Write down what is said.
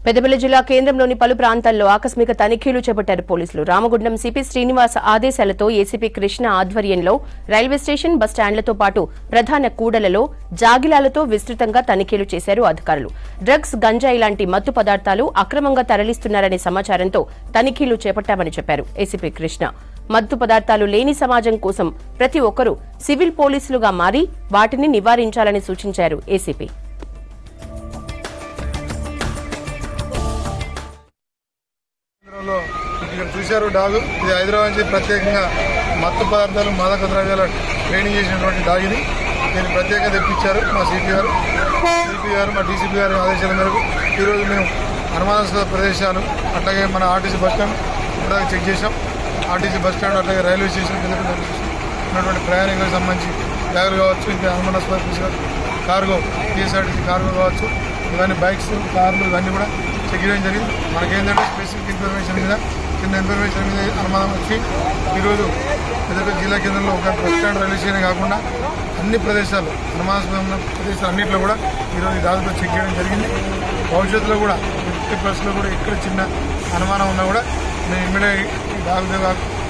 పెద్దపల్లి జిల్లా కేంద్రంలోని పలు ప్రాంతాల్లో ఆకస్మిక తనిఖీలు చేపట్టారు పోలీసులు రామగుండం సిపి శ్రీనివాస్ ఆదేశాలతో ఏసీపీ కృష్ణ ఆధ్వర్యంలో రైల్వే స్టేషన్ బస్ స్టాండ్లతో పాటు ప్రధాన కూడలలో జాగిలాలతో విస్తృతంగా తనిఖీలు చేశారు అధికారులు డ్రగ్స్ గంజాయి లాంటి మత్తు పదార్థాలు అక్రమంగా తరలిస్తున్నారనే సమాచారంతో తనిఖీలు చేపట్టామని చెప్పారు ఏసీపీ కృష్ణ మత్తు పదార్థాలు లేని సమాజం కోసం ప్రతి ఒక్కరూ సివిల్ పోలీసులుగా మారి వాటిని నివారించాలని సూచించారు ఏసీపీ కేంద్రంలో ఇక్కడ చూశారు డాగు ఇది హైదరాబాద్ నుంచి ప్రత్యేకంగా మత్తు పదార్థాలు మాదక ద్రవ్యాల ట్రైనింగ్ చేసినటువంటి డాగ్ ఇది దీన్ని ప్రత్యేకంగా తెప్పించారు మా సిపి గారు సిపి గారు మా డీసీపీ గారి ఆదేశాల మేరకు ఈరోజు మేము అనుమానాస్పద ప్రదేశాలు అట్లాగే మన ఆర్టీసీ బస్ స్టాండ్ కూడా చెక్ చేసాం ఆర్టీసీ బస్ స్టాండ్ అట్లాగే railway station Peddapalli railway station ఉన్నటువంటి ప్రయాణికులకు సంబంధించి బ్యాగులు కావచ్చు ఇంకా అనుమానాస్పద విషయాలు కార్గో టీఎస్ఆర్టీసీ కార్గో కావచ్చు ఇవన్నీ బైక్స్ కార్లు ఇవన్నీ కూడా చెక్ చేయడం జరిగింది మనకేంటంటే స్పెసిఫిక్ ఇన్ఫర్మేషన్ మీద చిన్న ఇన్ఫర్మేషన్ మీద అనుమానం వచ్చి ఈరోజు పెద్దపల్లి జిల్లా కేంద్రంలో ఒక బస్ స్టాండ్ రైల్వే స్టేషన్ కాకుండా అన్ని ప్రదేశాలు అనుమానాస్పదమైన ప్రదేశాలు అన్నింటిలో కూడా ఈరోజు ఈ దాదాపు చెక్ చేయడం జరిగింది భవిష్యత్తులో కూడా ఫిఫ్టీ ప్లస్లో కూడా ఎక్కడ చిన్న అనుమానం ఉన్నా కూడా మేము ఇమ్మీడియట్ ఈ దాదాపు